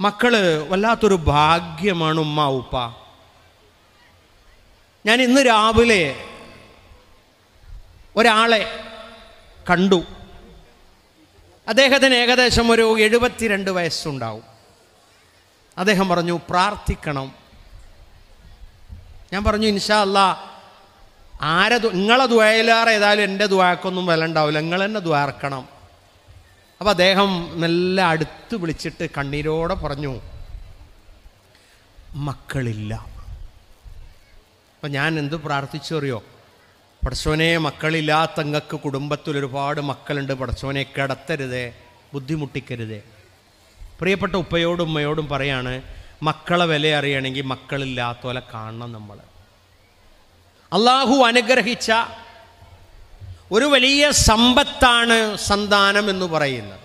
മക്കള് വല്ലാത്തൊരു ഭാഗ്യമാണ് ഉമ്മ ഉപ്പ ഞാൻ ഇന്ന് രാവിലെ ഒരാളെ കണ്ടു അദ്ദേഹത്തിന് ഏകദേശം ഒരു എഴുപത്തിരണ്ട് വയസ്സുണ്ടാവും അദ്ദേഹം പറഞ്ഞു പ്രാർത്ഥിക്കണം ഞാൻ പറഞ്ഞു ഇൻഷാ അല്ല ആരെ ദു- നിങ്ങളെ ദ്വയലാറ് ഏതായാലും എൻ്റെ ദ്വാക്കൊന്നും വില ഉണ്ടാവില്ല നിങ്ങൾ തന്നെ ദ്വാർക്കണം അപ്പം അദ്ദേഹം നല്ല അടുത്ത് വിളിച്ചിട്ട് കണ്ണീരോടെ പറഞ്ഞു മക്കളില്ല അപ്പം ഞാൻ എന്ത് പ്രാർത്ഥിച്ചു അറിയോ പടച്ചോനെ മക്കളില്ലാത്തങ്ങക്ക് കുടുംബത്തിൽ ഒരുപാട് മക്കളുണ്ട് പടച്ചോനെ കിടത്തരുതേ ബുദ്ധിമുട്ടിക്കരുതേ പ്രിയപ്പെട്ട ഉപ്പയോടും ഉമ്മയോടും പറയാണ് മക്കളെ വില അറിയണമെങ്കിൽ മക്കളില്ലാത്തോലെ കാണണം നമ്മൾ അള്ളാഹു അനുഗ്രഹിച്ച ഒരു വലിയ സമ്പത്താണ് സന്താനം എന്ന് പറയുന്നത്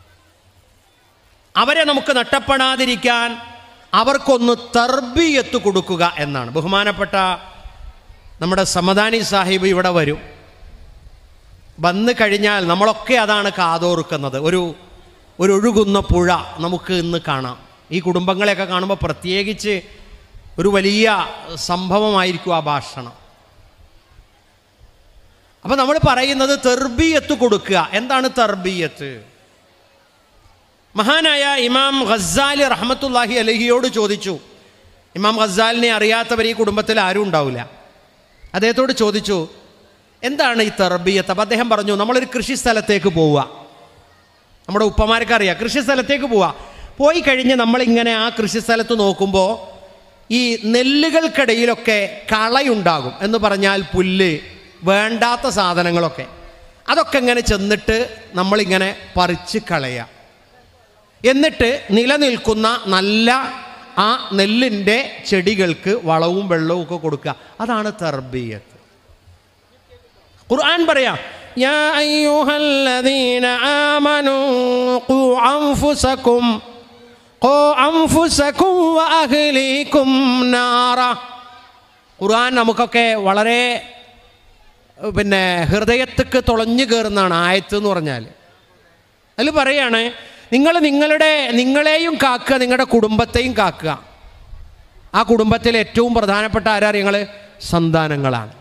അവരെ നമുക്ക് നഷ്ടപ്പെടാതിരിക്കാൻ അവർക്കൊന്ന് തർബിയത്ത് കൊടുക്കുക എന്നാണ് ബഹുമാനപ്പെട്ട നമ്മുടെ സമദാനി സാഹിബ് ഇവിടെ വരും വന്നു കഴിഞ്ഞാൽ നമ്മളൊക്കെ അതാണ് കാതോർക്കുന്നത് ഒരു ഒരു ഒഴുകുന്ന പുഴ നമുക്ക് ഇന്ന് കാണാം ഈ കുടുംബങ്ങളെയൊക്കെ കാണുമ്പോൾ പ്രത്യേകിച്ച് ഒരു വലിയ സംഭവമായിരിക്കും ആ ഭാഷണം അപ്പം നമ്മൾ പറയുന്നത് തെർബിയത്ത് കൊടുക്കുക എന്താണ് തെർബിയത്ത് മഹാനായ ഇമാം ഖസാലി റഹ്മത്തുല്ലാഹി അലഹിയോട് ചോദിച്ചു ഇമാം ഖസാലിനെ അറിയാത്തവർ ഈ കുടുംബത്തിൽ ആരും ഉണ്ടാവില്ല അദ്ദേഹത്തോട് ചോദിച്ചു എന്താണ് ഈ തെർബിയത്ത് അപ്പം അദ്ദേഹം പറഞ്ഞു നമ്മളൊരു കൃഷി സ്ഥലത്തേക്ക് പോവുക നമ്മുടെ ഉപ്പമാർക്ക് അറിയാം കൃഷി സ്ഥലത്തേക്ക് പോവുക പോയി കഴിഞ്ഞ് നമ്മളിങ്ങനെ ആ കൃഷി സ്ഥലത്ത് നോക്കുമ്പോൾ ഈ നെല്ലുകൾക്കിടയിലൊക്കെ കളയുണ്ടാകും എന്ന് പറഞ്ഞാൽ പുല്ല് വേണ്ടാത്ത സാധനങ്ങളൊക്കെ അതൊക്കെ ഇങ്ങനെ ചെന്നിട്ട് നമ്മളിങ്ങനെ പറിച്ച് കളയുക എന്നിട്ട് നിലനിൽക്കുന്ന നല്ല ആ നെല്ലിൻ്റെ ചെടികൾക്ക് വളവും വെള്ളവും ഒക്കെ കൊടുക്കുക അതാണ് തർബീയത്ത് ഖുർആൻ പറയാം യാ അയ്യുഹല്ലദീന ആമനൂ ഖൂ അൻഫുസകും ഖൂ അൻഫുസകും വഅഹ്ലീകും നാറ ഖുർആൻ നമുക്കൊക്കെ വളരെ പിന്നെ ഹൃദയത്തേക്ക് തുളഞ്ഞു കയറുന്നതാണ് ആയത്ത് എന്ന് പറഞ്ഞാൽ അതിൽ പറയാണ് നിങ്ങൾ നിങ്ങളുടെ നിങ്ങളെയും കാക്കുക നിങ്ങളുടെ കുടുംബത്തെയും കാക്കുക ആ കുടുംബത്തിലെ ഏറ്റവും പ്രധാനപ്പെട്ട ആരാ നിങ്ങൾ സന്താനങ്ങളാണ്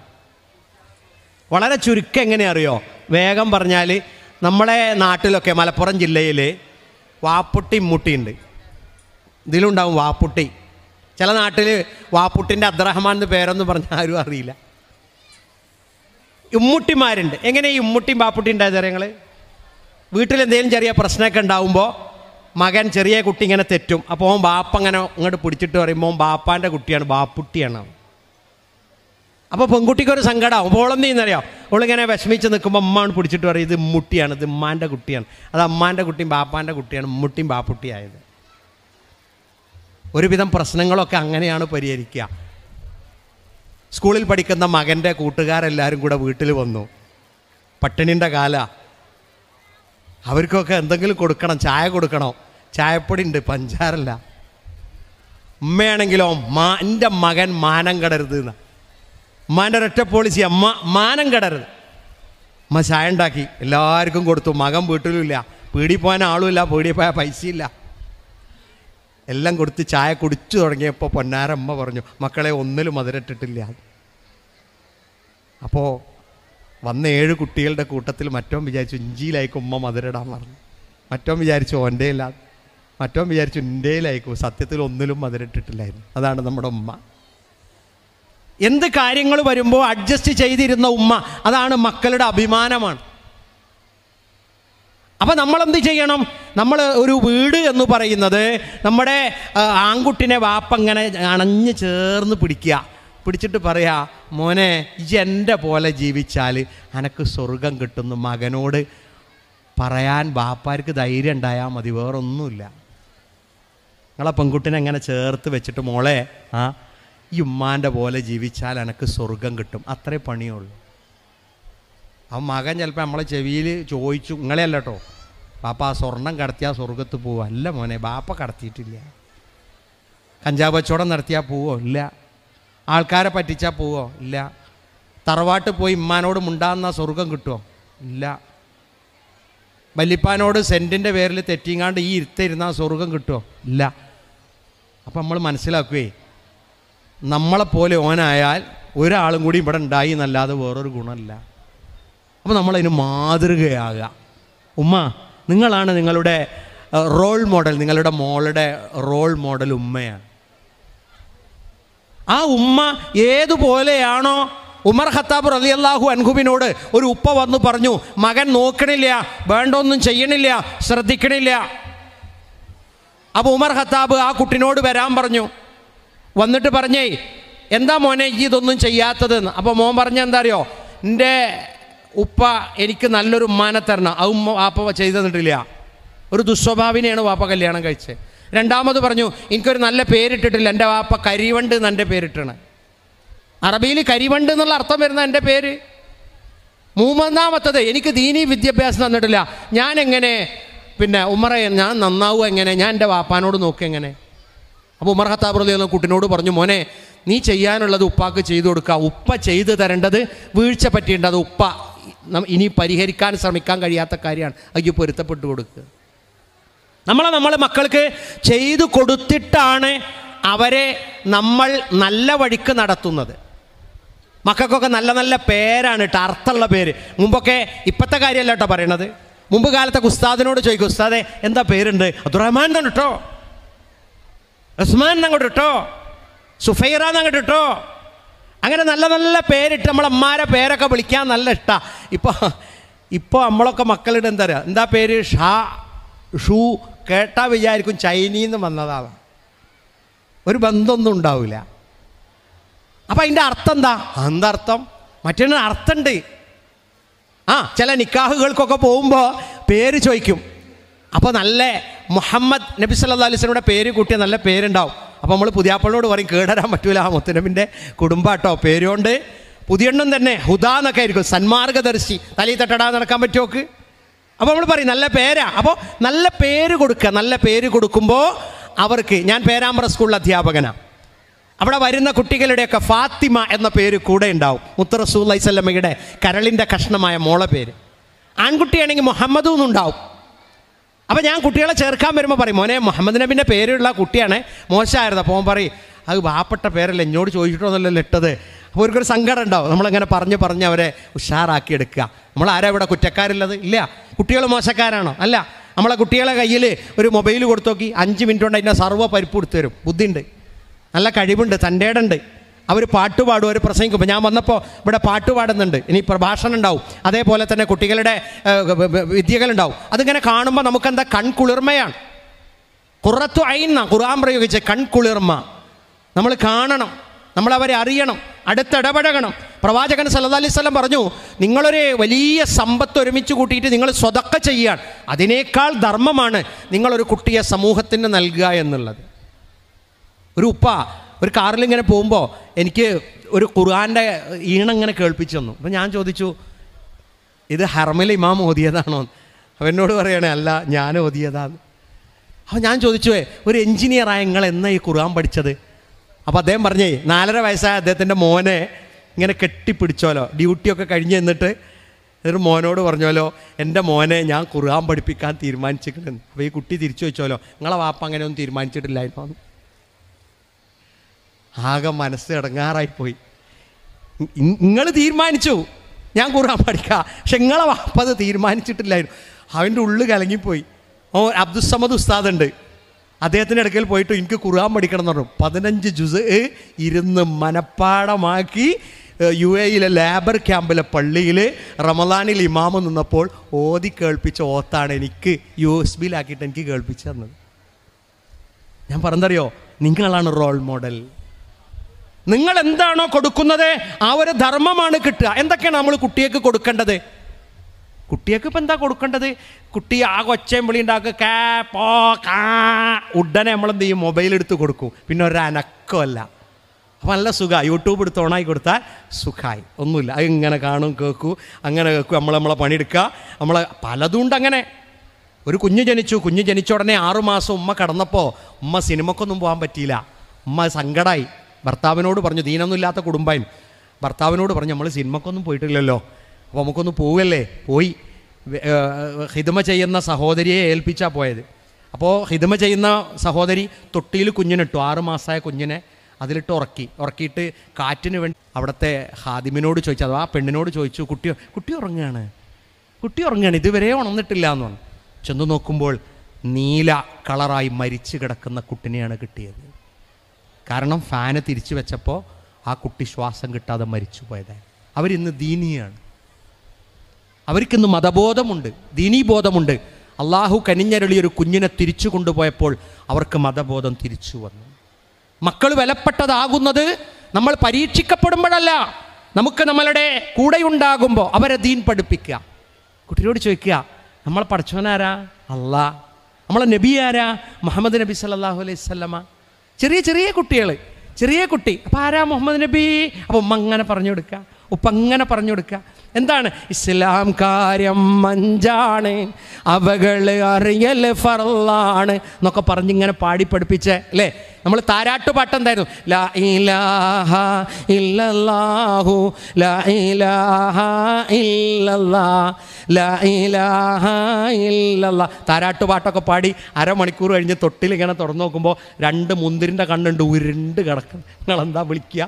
വളരെ ചുരുക്കം എങ്ങനെ അറിയോ വേഗം പറഞ്ഞാൽ നമ്മളെ നാട്ടിലൊക്കെ മലപ്പുറം ജില്ലയിൽ വാപ്പുട്ടി ഇമ്മുട്ടിയുണ്ട് ഇതിലുണ്ടാവും വാപ്പുട്ടി ചില നാട്ടിൽ വാപ്പുട്ടിൻ്റെ അബ്ദുറഹ്മാൻ എന്ന് പേരൊന്നും പറഞ്ഞാൽ ആരും അറിയില്ല ഉമ്മുട്ടിമാരുണ്ട് എങ്ങനെ ഈ ഉമ്മുട്ടിയും വാപ്പുട്ടി ഉണ്ടായത് ഞങ്ങൾ വീട്ടിൽ എന്തെങ്കിലും ചെറിയ പ്രശ്നമൊക്കെ ഉണ്ടാവുമ്പോൾ മകൻ ചെറിയ കുട്ടി ഇങ്ങനെ തെറ്റും അപ്പോൾ ഓൻ ബാപ്പ അങ്ങനെ ഇങ്ങോട്ട് പിടിച്ചിട്ട് പറയുമ്പോൾ ഓൻ ബാപ്പാൻ്റെ കുട്ടിയാണ് ബാപ്പുട്ടിയാണ് അവൻ. അപ്പോൾ പെൺകുട്ടിക്ക് ഒരു സങ്കടമാവും അപ്പോൾ ഓളെന്ത് ചെയ്യുന്നറിയോ ഓളിങ്ങനെ വിഷമിച്ച് നിൽക്കുമ്പോൾ അമ്മാണ് പിടിച്ചിട്ട് പറയും ഇത് ഉമ്മുട്ടിയാണ് ഇത് ഉമ്മാൻ്റെ കുട്ടിയാണ് അത് അമ്മാൻ്റെ കുട്ടിയും ബാപ്പാൻ്റെ കുട്ടിയാണ് ഉമ്മുട്ടിയും ബാപ്പുട്ടിയായത് ഒരുവിധം പ്രശ്നങ്ങളൊക്കെ അങ്ങനെയാണ് പരിഹരിക്കുക സ്കൂളിൽ പഠിക്കുന്ന മകൻ്റെ കൂട്ടുകാരെല്ലാവരും കൂടെ വീട്ടിൽ വന്നു പട്ടിണിൻ്റെ കാല അവർക്കൊക്കെ എന്തെങ്കിലും കൊടുക്കണം ചായ കൊടുക്കണം ചായപ്പൊടി ഉണ്ട് പഞ്ചാരല്ല ഉമ്മയാണെങ്കിലോ മാ എൻ്റെ മകൻ മാനം കടരുത് എന്ന് ഉമ്മാൻ്റെ ഒരൊറ്റ പോളിസി അമ്മ മാനം കടരുത് അമ്മ ചായ ഉണ്ടാക്കി എല്ലാവർക്കും കൊടുത്തു മകൻ വീട്ടിലുമില്ല പീടി പോകാൻ ആളുമില്ല പീടി പോയാൽ പൈസയില്ല എല്ലാം കൊടുത്ത് ചായ കുടിച്ചു തുടങ്ങിയപ്പോൾ പൊന്നാരമ്മ പറഞ്ഞു മക്കളെ ഒന്നിലും മധുരട്ടിട്ടില്ല അപ്പോൾ വന്ന ഏഴ് കുട്ടികളുടെ കൂട്ടത്തിൽ മറ്റോൻ വിചാരിച്ചു ഇഞ്ചിയിലായിരിക്കും ഉമ്മ മധുരടാൻ പറഞ്ഞു മറ്റോൻ വിചാരിച്ചു ഓൻ്റെയില്ല മറ്റോൻ വിചാരിച്ചു ഇൻ്റെയിലായിരിക്കും സത്യത്തിൽ ഒന്നിലും മധുരട്ടിട്ടില്ലായിരുന്നു അതാണ് നമ്മുടെ ഉമ്മ എന്ത് കാര്യങ്ങൾ വരുമ്പോൾ അഡ്ജസ്റ്റ് ചെയ്തിരുന്ന ഉമ്മ അതാണ് മക്കളുടെ അഭിമാനമാണ് അപ്പം നമ്മളെന്ത് ചെയ്യണം നമ്മൾ ഒരു വീട് എന്ന് പറയുന്നത് നമ്മുടെ ആ, ആൺകുട്ടിനെ വാപ്പങ്ങനെ അണഞ്ഞ് ചേർന്ന് പിടിക്കുക പിടിച്ചിട്ട് പറയാ മോനെ ഇജ് എൻ്റെ പോലെ ജീവിച്ചാൽ അനക്ക് സ്വർഗം കിട്ടുന്നു മകനോട് പറയാൻ ബാപ്പാർക്ക് ധൈര്യം ഉണ്ടായാൽ മതി വേറൊന്നുമില്ല നിങ്ങളെ പെൺകുട്ടിനെ എങ്ങനെ ചേർത്ത് വെച്ചിട്ട് മോളെ ആ ഈ ഉമ്മാൻ്റെ പോലെ ജീവിച്ചാൽ എനക്ക് സ്വർഗം കിട്ടും അത്രേ പണിയുള്ളൂ ആ മകൻ ചിലപ്പോൾ നമ്മളെ ചെവിയിൽ ചോദിച്ചു നിങ്ങളെ അല്ല കേട്ടോ ബാപ്പ ആ സ്വർണം കടത്തിയാൽ സ്വർഗത്ത് പോവോ അല്ല മോനെ ബാപ്പ കടത്തിയിട്ടില്ല കഞ്ചാവ് കച്ചവടം നടത്തിയാൽ പോവോ ഇല്ല ആൾക്കാരെ പറ്റിച്ചാൽ പോവോ ഇല്ല തറവാട്ട് പോയി ഇമ്മാനോട് മുണ്ടാന്ന സ്വർഗം കിട്ടുമോ ഇല്ല വല്ലിപ്പാനോട് സെൻറ്റിൻ്റെ പേരിൽ തെറ്റിങ്ങാണ്ട് ഈ ഇരുത്തിരുന്നാൽ സ്വർഗം കിട്ടുമോ ഇല്ല അപ്പം നമ്മൾ മനസ്സിലാക്കുകയെ നമ്മളെപ്പോലെ ഓനായാൽ ഒരാളും കൂടി ഇവിടെ ഉണ്ടായി എന്നല്ലാതെ വേറൊരു ഗുണമില്ല അപ്പോൾ നമ്മളതിന് മാതൃകയാകുക ഉമ്മ നിങ്ങളാണ് നിങ്ങളുടെ റോൾ മോഡൽ നിങ്ങളുടെ മോളുടെ റോൾ മോഡൽ ഉമ്മയാണ് ആ ഉമ്മ ഏതുപോലെയാണോ ഉമർ ഖത്താബ് റളിയല്ലാഹു അൻഹുവിനോട് ഒരു ഉപ്പ വന്ന് പറഞ്ഞു മകൻ നോക്കണില്ല വേണ്ടൊന്നും ചെയ്യണില്ല ശ്രദ്ധിക്കണില്ല അപ്പോൾ ഉമർ ഖത്താബ് ആ കുട്ടിനോട് വരാൻ പറഞ്ഞു വന്നിട്ട് പറഞ്ഞേ എന്താ മോനെ ഈ ഇതൊന്നും ചെയ്യാത്തതെന്ന് അപ്പോൾ മോൻ പറഞ്ഞ എന്താ അറിയോ എൻ്റെ ഉപ്പ എനിക്ക് നല്ലൊരു ഉമ്മാനെ തരണം അത് ഉമ്മ വാപ്പ ചെയ്തു തന്നിട്ടില്ല ഒരു ദുസ്വഭാവിനെയാണ് വാപ്പ കല്യാണം കഴിച്ചത് രണ്ടാമത് പറഞ്ഞു എനിക്കൊരു നല്ല പേരിട്ടിട്ടില്ല എൻ്റെ വാപ്പ കരിവണ്ട് എന്ന് എൻ്റെ പേരിട്ടണ് അറബിയിൽ കരിവണ്ട് എന്നുള്ള അർത്ഥം വരുന്ന എൻ്റെ പേര് മൂന്നാമത്തത് എനിക്ക് ദീനീ വിദ്യാഭ്യാസം തന്നിട്ടില്ല ഞാൻ എങ്ങനെ പിന്നെ ഉമ്മറ ഞാൻ നന്നാവുക എങ്ങനെ ഞാൻ എൻ്റെ വാപ്പാനോട് നോക്കുക എങ്ങനെ അപ്പോൾ ഉമർ ഖത്താബ് റലി എന്ന കുട്ടിനോട് പറഞ്ഞു മോനെ നീ ചെയ്യാനുള്ളത് ഉപ്പാക്ക് ചെയ്തു കൊടുക്കുക ഉപ്പ ചെയ്തു തരേണ്ടത് വീഴ്ച പറ്റിയിട്ടുണ്ട് അത് ഉപ്പ നം- ഇനി പരിഹരിക്കാൻ ശ്രമിക്കാൻ കഴിയാത്ത കാര്യമാണ് അയ്യോ പൊരുത്തപ്പെട്ടു കൊടുക്കുക നമ്മളെ നമ്മൾ മക്കൾക്ക് ചെയ്തു കൊടുത്തിട്ടാണ് അവരെ നമ്മൾ നല്ല വഴിക്ക് നടത്തുന്നത് മക്കൾക്കൊക്കെ നല്ല നല്ല പേരാണ് കേട്ടോ അർത്ഥമുള്ള പേര് മുമ്പൊക്കെ ഇപ്പോഴത്തെ കാര്യമല്ല കേട്ടോ പറയണത് മുമ്പ് കാലത്തെ ഉസ്താദിനോട് ചോദിക്കും ഉസ്താദെ എന്താ പേരുണ്ട് അബ്ദുറഹ്മാൻ എന്നാണ് കേട്ടോ ഉസ്മാൻ എന്നങ്ങോട്ട് ഇട്ടോ സുഫൈറ എന്നങ്ങോട്ട് ഇട്ടോ അങ്ങനെ നല്ല നല്ല പേരിട്ട് നമ്മളമ്മാരെ പേരൊക്കെ വിളിക്കാൻ നല്ല ഇഷ്ടമാണ് ഇപ്പോൾ ഇപ്പോൾ നമ്മളൊക്കെ മക്കളുടെ എന്താ പറയുക എന്താ പേര് ഷാ ഷൂ കേട്ടാ വിചാരിക്കും ചൈനയിൽ നിന്ന് വന്നതാണ് ഒരു ബന്ധമൊന്നും ഉണ്ടാവില്ല അപ്പം അതിൻ്റെ അർത്ഥം എന്താ എന്താ അർത്ഥം മറ്റൊരു അർത്ഥമുണ്ട് ആ ചില നിക്കാഹുകൾക്കൊക്കെ പോകുമ്പോൾ പേര് ചോദിക്കും അപ്പോൾ നല്ല മുഹമ്മദ് നബി സല്ലാ അലിസ്ലമിയുടെ പേര് കൂട്ടിയ നല്ല പേരുണ്ടാവും അപ്പോൾ നമ്മൾ പുതിയാപ്പളിനോട് പറയും കേടരാൻ പറ്റൂല ആ മുത്തനബിൻ്റെ കുടുംബാട്ടോ പേരുകൊണ്ട് പുതിയെണ്ണം തന്നെ ഹുദാ എന്നൊക്കെ ആയിരിക്കും സന്മാർഗദർശി തലയിൽ തട്ടടാ നടക്കാൻ പറ്റുമോക്ക് അപ്പോൾ നമ്മൾ പറയും നല്ല പേരാ അപ്പോൾ നല്ല പേര് കൊടുക്കുക നല്ല പേര് കൊടുക്കുമ്പോൾ അവർക്ക് ഞാൻ പേരാമ്പ്ര സ്കൂളിൽ അധ്യാപകനാണ് അവിടെ വരുന്ന കുട്ടികളുടെയൊക്കെ ഫാത്തിമ എന്ന പേര് കൂടെ ഉണ്ടാവും മുത്തറസൂ അലൈസല്ലമ്മയുടെ കരളിൻ്റെ കഷ്ണമായ മോളെ പേര് ആൺകുട്ടിയാണെങ്കിൽ മുഹമ്മദും എന്നുണ്ടാവും അപ്പോൾ ഞാൻ കുട്ടികളെ ചേർക്കാൻ വരുമ്പോൾ പറയും മോനെ മുഹമ്മദ് നബിൻ്റെ പേരുള്ള കുട്ടിയാണ് മോശമായിരുന്നു അപ്പോൾ അവൻ പറയും അത് വാപ്പെട്ട പേരല്ല എന്നോട് ചോദിച്ചിട്ടൊന്നുമല്ലല്ലോ ഇട്ടത് അപ്പോൾ അവർക്കൊരു സങ്കടം ഉണ്ടാവും നമ്മളങ്ങനെ പറഞ്ഞ് പറഞ്ഞ് അവരെ ഉഷാറാക്കി എടുക്കുക നമ്മൾ ആരാ ഇവിടെ കുറ്റക്കാരുള്ളത് ഇല്ല കുട്ടികൾ മോശക്കാരാണോ അല്ല നമ്മളെ കുട്ടികളെ കയ്യിൽ ഒരു മൊബൈൽ കൊടുത്തു നോക്കി അഞ്ച് മിനിറ്റ് കൊണ്ട് അതിൻ്റെ സർവ്വ പരിപ്പ് കൊടുത്തു തരും ബുദ്ധിയുണ്ട് നല്ല കഴിവുണ്ട് തൻ്റെ ഇടണ്ട് അവർ പാട്ട് പാടും അവർ പ്രസംഗിക്കും ഇപ്പം ഞാൻ വന്നപ്പോൾ ഇവിടെ പാട്ട് പാടുന്നുണ്ട് ഇനി പ്രഭാഷണം ഉണ്ടാവും അതേപോലെ തന്നെ കുട്ടികളുടെ ഏഹ്, വ- വ- വിദ്യകളുണ്ടാവും അതിങ്ങനെ കാണുമ്പോൾ നമുക്കെന്താ കൺകുളിർമയാണ് കുറത്തു അയിന്ന ഖുർആൻ പ്രയോഗിച്ച കൺകുളിർമ നമ്മൾ കാണണം നമ്മളവരെ അറിയണം അടുത്തിടപഴകണം പ്രവാചകൻ സല്ലല്ലാഹു അലൈഹി വസല്ലം പറഞ്ഞു നിങ്ങളൊരു വലിയ സമ്പത്ത് ഒരുമിച്ച് കൂട്ടിയിട്ട് നിങ്ങൾ സ്വതക്ക ചെയ്യുകയാണ് അതിനേക്കാൾ ധർമ്മമാണ് നിങ്ങളൊരു കുട്ടിയെ സമൂഹത്തിന് നൽകുക എന്നുള്ളത് ഒരു ഉപ്പ ഒരു കാറിൽ ഇങ്ങനെ പോകുമ്പോൾ എനിക്ക് ഒരു ഖുർആൻ്റെ ഈണം ഇങ്ങനെ കേൾപ്പിച്ചു തന്നു അപ്പം ഞാൻ ചോദിച്ചു ഇത് ഹർമിൽ ഇമാം ഓതിയതാണോ അവൻ എന്നോട് പറയണേ അല്ല ഞാൻ ഓതിയതാണ് അപ്പോൾ ഞാൻ ചോദിച്ചു ഒരു എഞ്ചിനീയറായ നിങ്ങൾ എന്നാ ഈ ഖുർആൻ പഠിച്ചത് അപ്പോൾ അദ്ദേഹം പറഞ്ഞേ നാലര വയസ്സായ അദ്ദേഹത്തിൻ്റെ മോനെ ഇങ്ങനെ കെട്ടിപ്പിടിച്ചോലോ ഡ്യൂട്ടിയൊക്കെ കഴിഞ്ഞ് എന്നിട്ട് ഒരു മോനോട് പറഞ്ഞോലോ എൻ്റെ മോനെ ഞാൻ ഖുർആൻ പഠിപ്പിക്കാൻ തീരുമാനിച്ചിട്ടുണ്ട് അപ്പോൾ ഈ കുട്ടി തിരിച്ചു വെച്ചോലോ നിങ്ങളെ വാപ്പ അങ്ങനെയൊന്നും തീരുമാനിച്ചിട്ടില്ലായിരുന്നു ആകെ മനസ്സ് ഇടങ്ങാറായിപ്പോയി നിങ്ങൾ തീരുമാനിച്ചു ഞാൻ ഖുർആൻ പഠിക്കാം പക്ഷെ നിങ്ങളെ വാപ്പ അത് തീരുമാനിച്ചിട്ടില്ലായിരുന്നു അവൻ്റെ ഉള്ളു കലങ്ങിപ്പോയി ഓ അബ്ദുസമദ് ഉസ്താദ് ഉണ്ട് അദ്ദേഹത്തിൻ്റെ അടുക്കൽ പോയിട്ട് എനിക്ക് ഖുർആൻ പഠിക്കണം എന്ന് പറഞ്ഞു പതിനഞ്ച് ജുസ് ഇരുന്ന് മനപ്പാടമാക്കി ഏഹ്, യു എയിലെ ലേബർ ക്യാമ്പിലെ പള്ളിയിൽ റമദാനിൽ ഇമാമ നിന്നപ്പോൾ ഓതി കേൾപ്പിച്ച ഓത്താണ് എനിക്ക് യു എസ് ബിയിലാക്കിയിട്ട് എനിക്ക് കേൾപ്പിച്ചു തന്നത് ഞാൻ പറഞ്ഞറിയോ നിങ്ങളാണ് റോൾ മോഡൽ നിങ്ങൾ എന്താണോ കൊടുക്കുന്നത് ആ ഒരു ധർമ്മമാണ് കിട്ടുക എന്തൊക്കെയാണ് നമ്മൾ കുട്ടിയേക്ക് കൊടുക്കേണ്ടത് കുട്ടിയേക്ക് ഇപ്പം എന്താ കൊടുക്കേണ്ടത് കുട്ടി ആ കൊച്ചയും വിളി ഉണ്ടാക്കുക കാ പോ കാ ഉടനെ നമ്മൾ എന്ത് ചെയ്യും മൊബൈൽ എടുത്ത് കൊടുക്കും പിന്നെ ഒരു അനക്കമല്ല അപ്പം നല്ല സുഖമായി യൂട്യൂബ് എടുത്ത് ഓണായി കൊടുത്താൽ സുഖമായി ഒന്നുമില്ല അത് ഇങ്ങനെ കാണും കേൾക്കൂ അങ്ങനെ കേൾക്കും നമ്മൾ നമ്മളെ പണിയെടുക്കുക നമ്മളെ പലതുണ്ട് അങ്ങനെ ഒരു കുഞ്ഞ് ജനിച്ചു കുഞ്ഞ് ജനിച്ച ഉടനെ ആറുമാസം ഉമ്മ കടന്നപ്പോൾ ഉമ്മ സിനിമക്കൊന്നും പോകാൻ പറ്റിയില്ല ഉമ്മ സങ്കടമായി ഭർത്താവിനോട് പറഞ്ഞു ദീനൊന്നും ഇല്ലാത്ത കുടുംബം ഭർത്താവിനോട് പറഞ്ഞു നമ്മൾ സിനിമക്കൊന്നും പോയിട്ടില്ലല്ലോ അപ്പോൾ നമുക്കൊന്ന് പോവല്ലേ പോയി വെ- ഏഹ് ഹിദമ ചെയ്യുന്ന സഹോദരിയെ ഏൽപ്പിച്ചാൽ പോയത് അപ്പോൾ ഹിതമ ചെയ്യുന്ന സഹോദരി തൊട്ടിയിൽ കുഞ്ഞിനിട്ടു ആറ് മാസമായ കുഞ്ഞിനെ അതിലിട്ട് ഉറക്കി ഉറക്കിയിട്ട് കാറ്റിന് വേണ്ടി അവിടുത്തെ ഹാദിമിനോട് ചോദിച്ചു അഥവാ ആ പെണ്ണിനോട് ചോദിച്ചു കുട്ടി കുട്ടി ഉറങ്ങുകയാണ് കുട്ടി ഉറങ്ങുകയാണ് ഇതുവരെ ഉണർന്നിട്ടില്ല എന്ന് പറഞ്ഞു ചെന്ന് നോക്കുമ്പോൾ നീല കളറായി മരിച്ചു കിടക്കുന്ന കുട്ടിനെയാണ് കിട്ടിയത് കാരണം ഫാന് തിരിച്ചു വെച്ചപ്പോൾ ആ കുട്ടി ശ്വാസം കിട്ടാതെ മരിച്ചു പോയതാണ് അവരിന്ന് ദീനിയാണ് അവർക്കിന്ന് മതബോധമുണ്ട് ദീനീബോധമുണ്ട് അള്ളാഹു കനിഞ്ഞരളി ഒരു കുഞ്ഞിനെ തിരിച്ചു കൊണ്ടുപോയപ്പോൾ അവർക്ക് മതബോധം തിരിച്ചു വന്നു മക്കൾ വിലപ്പെട്ടതാകുന്നത് നമ്മൾ പരീക്ഷിക്കപ്പെടുമ്പോഴല്ല നമുക്ക് നമ്മളുടെ കൂടെയുണ്ടാകുമ്പോൾ അവരെ ദീൻ പഠിപ്പിക്കുക കുട്ടിയോട് ചോദിക്കുക നമ്മളെ പഠിച്ചവനാരാ അള്ളാ നമ്മളെ നബി ആരാ മുഹമ്മദ് നബി സല്ലല്ലാഹു അലൈഹി സ്വല്ലമ ചെറിയ ചെറിയ കുട്ടികൾ ചെറിയ കുട്ടി അപ്പം ആരാ മുഹമ്മദ് നബി അപ്പം ഉമ്മ അങ്ങനെ പറഞ്ഞു കൊടുക്കുക ഉപ്പ അങ്ങനെ പറഞ്ഞു കൊടുക്കുക എന്താണ് ഇസ്ലാം കാര്യം മഞ്ചാണ് അവകൾ അറിയൽ ഫറലാണ് എന്നൊക്കെ പറഞ്ഞിങ്ങനെ പാടി പഠിപ്പിച്ചേ അല്ലേ നമ്മൾ താരാട്ട് പാട്ട് എന്തായിരുന്നു ലാ ഇലാഹ ഇല്ലല്ലാഹു ലാ ഇലാഹ ഇല്ലല്ലാ ലാ ഇലാഹ ഇല്ലല്ലാ താരാട്ട് പാട്ടൊക്കെ പാടി അരമണിക്കൂർ കഴിഞ്ഞ് തൊട്ടിൽ ഇങ്ങനെ തുറന്നു നോക്കുമ്പോൾ രണ്ട് മുന്തിരിൻ്റെ കണ്ണുണ്ട് ഉരുണ്ട് കിടക്കുന്നു നിങ്ങളെന്താ വിളിക്കുക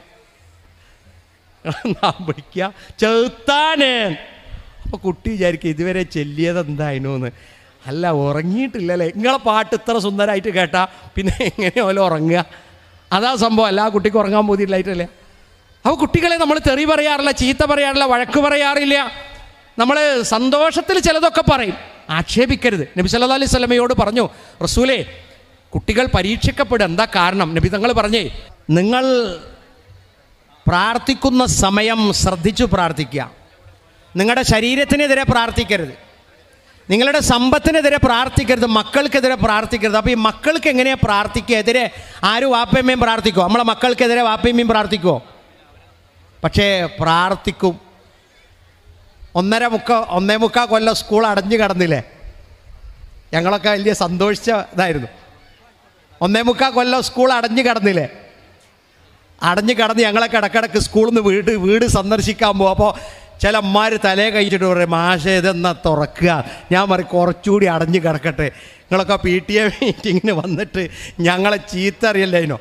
നാം വിളിക്കുക ചെറുത്താന് അപ്പോൾ കുട്ടി വിചാരിക്കുക ഇതുവരെ ചെല്ലിയത് എന്തായിരുന്നു അല്ല ഉറങ്ങിയിട്ടില്ലല്ലേ നിങ്ങളെ പാട്ട് ഇത്ര സുന്ദരമായിട്ട് കേട്ടാ പിന്നെ എങ്ങനെയാലും ഉറങ്ങുക അതാ സംഭവം അല്ല ആ കുട്ടിക്ക് ഉറങ്ങാൻ പോതിയില്ലായിട്ടല്ലേ അപ്പോൾ കുട്ടികളെ നമ്മൾ തെറി പറയാറില്ല ചീത്ത പറയാറില്ല വഴക്ക് പറയാറില്ല നമ്മൾ സന്തോഷത്തിൽ ചിലതൊക്കെ പറയും ആക്ഷേപിക്കരുത് നബി സല്ലല്ലാഹു അലൈഹി സ്വലമയോട് പറഞ്ഞു റസൂലേ കുട്ടികൾ പരീക്ഷിക്കപ്പെടും എന്താ കാരണം നബി തങ്ങൾ പറഞ്ഞേ നിങ്ങൾ പ്രാർത്ഥിക്കുന്ന സമയം ശ്രദ്ധിച്ചു പ്രാർത്ഥിക്കുക നിങ്ങളുടെ ശരീരത്തിനെതിരെ പ്രാർത്ഥിക്കരുത് നിങ്ങളുടെ സമ്പത്തിനെതിരെ പ്രാർത്ഥിക്കരുത് മക്കൾക്കെതിരെ പ്രാർത്ഥിക്കരുത് അപ്പോൾ ഈ മക്കൾക്ക് എങ്ങനെയാണ് പ്രാർത്ഥിക്കുക എതിരെ ആരും വാപ്പയമ്മയും പ്രാർത്ഥിക്കുമോ നമ്മളെ മക്കൾക്കെതിരെ വാപ്പയമ്മയും പ്രാർത്ഥിക്കുമോ പക്ഷേ പ്രാർത്ഥിക്കും ഒന്നര മുക്ക ഒന്നേ മുക്കാ കൊല്ലം സ്കൂൾ അടഞ്ഞു കിടന്നില്ലേ ഞങ്ങളൊക്കെ വലിയ സന്തോഷിച്ച ഇതായിരുന്നു ഒന്നേ മുക്കാ കൊല്ലം സ്കൂൾ അടഞ്ഞു കിടന്നില്ലേ അടഞ്ഞു കിടന്ന് ഞങ്ങളൊക്കെ ഇടക്കിടക്ക് സ്കൂളിൽ നിന്ന് വീട് വീട് സന്ദർശിക്കാൻ പോകും അപ്പോൾ ചില അമ്മമാർ തലേ കഴിച്ചിട്ട് പറയും മാഷ ഇതെന്നാ തുറക്കുക ഞാൻ പറയും കുറച്ചുകൂടി അടഞ്ഞു കിടക്കട്ടെ നിങ്ങളൊക്കെ പി ടി എ മീറ്റിങ്ങിന് വന്നിട്ട് ഞങ്ങളെ ചീത്ത അറിയല്ലേനോ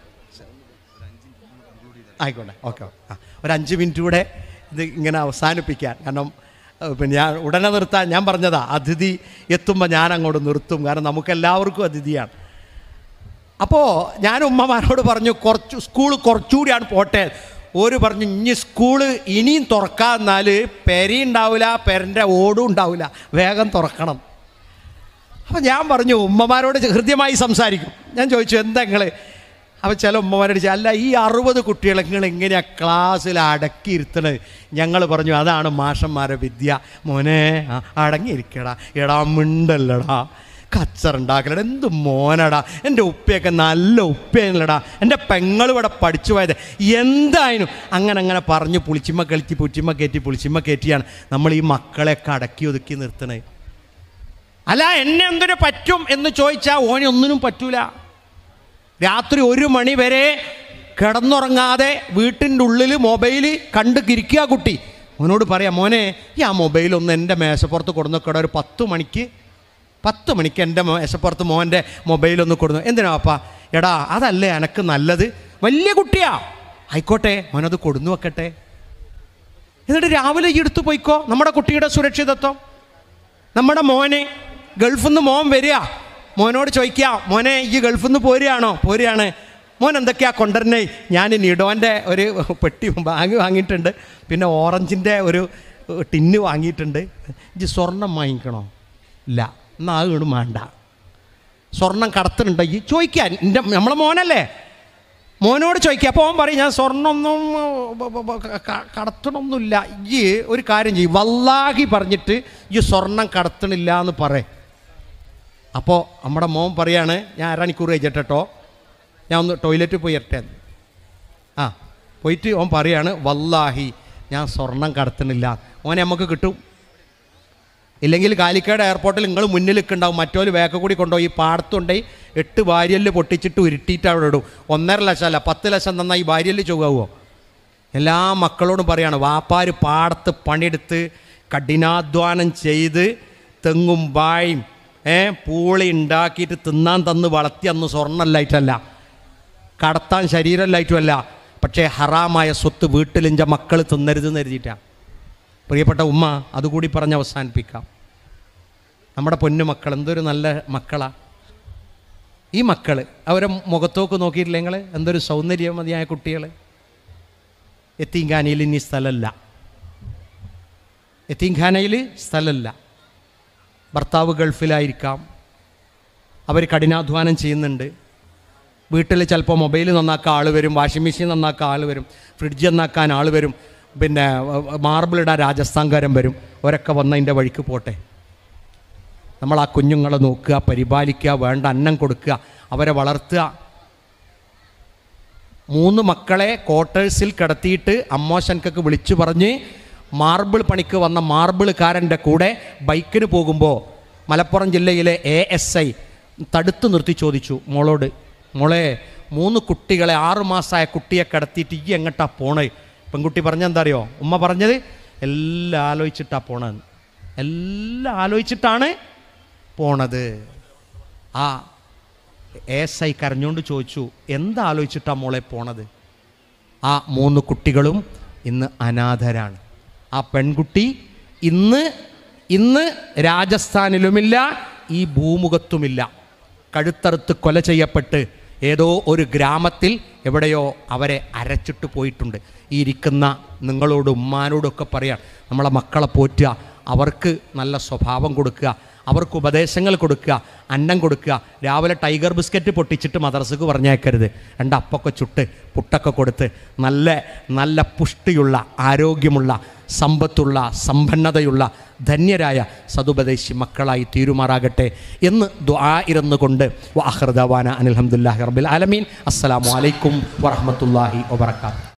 ആയിക്കോട്ടെ ഓക്കെ ആ ഒരു അഞ്ച് മിനിറ്റ് കൂടെ ഇത് ഇങ്ങനെ അവസാനിപ്പിക്കാൻ കാരണം ഏഹ്, പിന്നെ ഞാൻ ഉടനെ നിർത്താൻ ഞാൻ പറഞ്ഞതാ അതിഥി എത്തുമ്പോൾ ഞാൻ അങ്ങോട്ട് നിർത്തും കാരണം നമുക്കെല്ലാവർക്കും അതിഥിയാണ് അപ്പോൾ ഞാൻ ഉമ്മമാരോട് പറഞ്ഞു കുറച്ച് സ്കൂൾ കുറച്ചുകൂടിയാണ് പോട്ടെ ഒരു പറഞ്ഞു ഇനി സ്കൂള് ഇനിയും തുറക്കാന്നാൽ പെരി ഉണ്ടാവില്ല പെരൻ്റെ ഓടും ഉണ്ടാവില്ല വേഗം തുറക്കണം അപ്പം ഞാൻ പറഞ്ഞു ഉമ്മമാരോട് ഹൃദ്യമായി സംസാരിക്കും ഞാൻ ചോദിച്ചു എന്താ നിങ്ങൾ അപ്പം ചില ഉമ്മമാരോട് ചോദിച്ചു അല്ല ഈ അറുപത് കുട്ടികളെ നിങ്ങൾ എങ്ങനെയാണ് ക്ലാസ്സിൽ അടക്കിയിരുത്തണത് ഞങ്ങൾ പറഞ്ഞു അതാണ് മാഷന്മാരെ വിദ്യ മോനെ ആ, അടങ്ങിയിരിക്കടാ എടാ മിണ്ടല്ലടാ കച്ചറുണ്ടാക്കലടാ എന്ത് മോനടാ എൻ്റെ ഉപ്പയൊക്കെ നല്ല ഉപ്പയല്ലടാ എൻ്റെ പെങ്ങൾ ഇവിടെ പഠിച്ചു പോയത് എന്തായാലും അങ്ങനെ അങ്ങനെ പറഞ്ഞ് പുളിച്ചിമ്മ കളിച്ച് പുച്ചിമ്മ കയറ്റി പുളിച്ചിമ്മ കയറ്റിയാണ് നമ്മൾ ഈ മക്കളെയൊക്കെ അടക്കി ഒതുക്കി നിർത്തണത് അല്ല എന്നെ എന്തിനു പറ്റും എന്ന് ചോദിച്ചാൽ ഓനെ ഒന്നിനും പറ്റൂല രാത്രി ഒരു മണി വരെ കിടന്നുറങ്ങാതെ വീട്ടിൻ്റെ ഉള്ളിൽ മൊബൈൽ കണ്ട് കിരിക്കുക കുട്ടി മോനോട് പറയാം മോനെ ഈ ആ മൊബൈലൊന്ന് എൻ്റെ മേശപ്പുറത്ത് കൊടുന്നൊക്കെ ഒരു പത്ത് മണിക്ക് പത്ത് മണിക്ക് എൻ്റെ മേശപ്പുറത്ത് മോൻ്റെ മൊബൈലൊന്ന് കൊടുന്നു എന്തിനാ അപ്പാ എടാ അതല്ലേ എനക്ക് നല്ലത് വലിയ കുട്ടിയാ ആയിക്കോട്ടെ മോനത് കൊടുന്നു വെക്കട്ടെ എന്നിട്ട് രാവിലെ ഈ എടുത്തു പോയിക്കോ നമ്മുടെ കുട്ടിയുടെ സുരക്ഷിതത്വം നമ്മുടെ മോനെ ഗൾഫിൽ നിന്ന് മോൻ വരിക മോനോട് ചോദിക്കുക മോനെ ഈ ഗൾഫിൽ നിന്ന് പോരുകയാണോ പോരുകയാണ് മോൻ എന്തൊക്കെയാ കൊണ്ടുവരണേ ഞാൻ നിഡോൻ്റെ ഒരു പെട്ടി ബാഗ് വാങ്ങിയിട്ടുണ്ട് പിന്നെ ഓറഞ്ചിൻ്റെ ഒരു ടിന്ന് വാങ്ങിയിട്ടുണ്ട് ഇജ് സ്വർണം വാങ്ങിക്കണോ ഇല്ല എന്നാൽ അത് ഇടും വേണ്ട സ്വർണം കടത്തുന്നുണ്ടെങ്കിൽ ചോദിക്കാൻ എൻ്റെ നമ്മളെ മോനല്ലേ മോനോട് ചോദിക്കുക അപ്പോൾ അവൻ പറയും ഞാൻ സ്വർണ്ണമൊന്നും ബ- ബ- ബ- ക- കടത്തണമൊന്നുമില്ല ഈ ഒരു കാര്യം ചെയ്യും വല്ലാഹി പറഞ്ഞിട്ട് ഈ സ്വർണം കടത്തണില്ല എന്ന് പറയും അപ്പോൾ നമ്മുടെ മോൻ പറയാണ് ഞാൻ അരമണിക്കൂർ കഴിച്ചിട്ടോ ഞാൻ ഒന്ന് ടോയ്ലറ്റിൽ പോയി ഇരട്ടെ ആ പോയിട്ട് ഓൻ പറയാണ് വല്ലാഹി ഞാൻ സ്വർണം കടത്തണില്ല ഓനെ നമുക്ക് കിട്ടും ഇല്ലെങ്കിൽ കാലിക്കാട് എയർപോർട്ടിൽ നിങ്ങൾ മുന്നിൽ നിൽക്കുന്നുണ്ടാവും മറ്റൊരു വേക്ക കൂടി കൊണ്ടുപോയി പാടത്തുകൊണ്ടുപോയി എട്ട് ഭാര്യല് പൊട്ടിച്ചിട്ട് ഉരുട്ടിയിട്ട് അവിടെ ഇടും ഒന്നര ലക്ഷം അല്ല പത്ത് ലക്ഷം തന്നാൽ ഈ ഭാര്യല് ചുകാവോ എല്ലാ മക്കളോടും പറയാണ് വാപ്പാര് പാടത്ത് പണിയെടുത്ത് കഠിനാധ്വാനം ചെയ്ത് തെങ്ങും വായും ഏ പൂളി ഉണ്ടാക്കിയിട്ട് തിന്നാൻ തന്ന് വളർത്തി അന്ന് സ്വർണ്ണമല്ലായിട്ടല്ല കടത്താൻ ശരീരമല്ലായിട്ടുമല്ല പക്ഷേ ഹറാമായ സ്വത്ത് വീട്ടിലിഞ്ച മക്കൾ തിന്നരുതെന്ന് എഴുതിയിട്ടാണ് പ്രിയപ്പെട്ട ഉമ്മ അതുകൂടി പറഞ്ഞ് അവസാനിപ്പിക്കാം നമ്മുടെ പൊന്നു മക്കൾ എന്തൊരു നല്ല മക്കളാ ഈ മക്കൾ അവരെ മുഖത്തോക്ക് നോക്കിയിട്ടില്ല നിങ്ങൾ എന്തൊരു സൗന്ദര്യമതിയായ കുട്ടികൾ എത്തീങ്ഖാനയിൽ ഇനി സ്ഥലമല്ല എത്തീങ്ഖാനയിൽ സ്ഥലമല്ല ഭർത്താവ് ഗൾഫിലായിരിക്കാം അവർ കഠിനാധ്വാനം ചെയ്യുന്നുണ്ട് വീട്ടിൽ ചിലപ്പോൾ മൊബൈൽ നന്നാക്കാൻ ആൾ വരും വാഷിംഗ് മെഷീൻ നന്നാക്കാൻ ആൾ വരും ഫ്രിഡ്ജ് നന്നാക്കാൻ ആൾ വരും പിന്നെ മാർബിൾ ഇടാൻ രാജസ്ഥാൻകാരൻ വരും അവരൊക്കെ വന്നതിൻ്റെ വഴിക്ക് പോട്ടെ നമ്മൾ ആ കുഞ്ഞുങ്ങളെ നോക്കുക പരിപാലിക്കുക വേണ്ട അന്നം കൊടുക്കുക അവരെ വളർത്തുക മൂന്ന് മക്കളെ ക്വാർട്ടേഴ്സിൽ കിടത്തിയിട്ട് അമ്മോശൻക്കൊക്കെ വിളിച്ചു പറഞ്ഞ് മാർബിൾ പണിക്ക് വന്ന മാർബിൾക്കാരൻ്റെ കൂടെ ബൈക്കിന് പോകുമ്പോൾ മലപ്പുറം ജില്ലയിലെ എ എസ് ഐ തടുത്തു നിർത്തി ചോദിച്ചു മോളോട് മോളെ മൂന്ന് കുട്ടികളെ ആറുമാസമായ കുട്ടിയെ കിടത്തിയിട്ട് ഈ എങ്ങട്ടാ പോണേ പെൺകുട്ടി പറഞ്ഞെന്താ അറിയോ ഉമ്മ പറഞ്ഞത് എല്ലാം ആലോചിച്ചിട്ടാ പോണത് എല്ലാം ആലോചിച്ചിട്ടാണ് പോണത് ആ എസ് ഐ കരഞ്ഞുകൊണ്ട് ചോദിച്ചു എന്താലോചിച്ചിട്ടാ മോളെ പോണത് ആ മൂന്ന് കുട്ടികളും ഇന്ന് അനാഥരാണ് ആ പെൺകുട്ടി ഇന്ന് ഇന്ന് രാജസ്ഥാനിലുമില്ല ഈ ഭൂമുഖത്തുമില്ല കഴുത്തറുത്ത് കൊല ചെയ്യപ്പെട്ട് ഏതോ ഒരു ഗ്രാമത്തിൽ എവിടെയോ അവരെ അരച്ചിട്ട് പോയിട്ടുണ്ട് ഈ ഇരിക്കുന്ന നിങ്ങളോട് ഉമ്മാനോടൊക്കെ പറയാം നമ്മളെ മക്കളെ പോറ്റുക അവർക്ക് നല്ല സ്വഭാവം കൊടുക്കുക അവർക്ക് ഉപദേശങ്ങൾ കൊടുക്കുക അന്നം കൊടുക്കുക രാവിലെ ടൈഗർ ബിസ്ക്കറ്റ് പൊട്ടിച്ചിട്ട് മദർസക്ക് പറഞ്ഞേക്കരുത് രണ്ട് അപ്പൊക്കെ ചുട്ട് പുട്ടൊക്കെ കൊടുത്ത് നല്ല നല്ല പുഷ്ടിയുള്ള ആരോഗ്യമുള്ള സമ്പത്തുള്ള സമ്പന്നതയുള്ള ധന്യരായ സതുപദേശി മക്കളായി തീരുമാറാകട്ടെ എന്ന് ദ്വാ ഇരുന്നുകൊണ്ട് വാഹൃദവാന അനിൽഹമുല്ലാഹി റബ്ബിൽ ആലമീൻ അസ്സലാമു അലൈക്കും വറഹമത്തല്ലാഹി വബർക്കാത്തു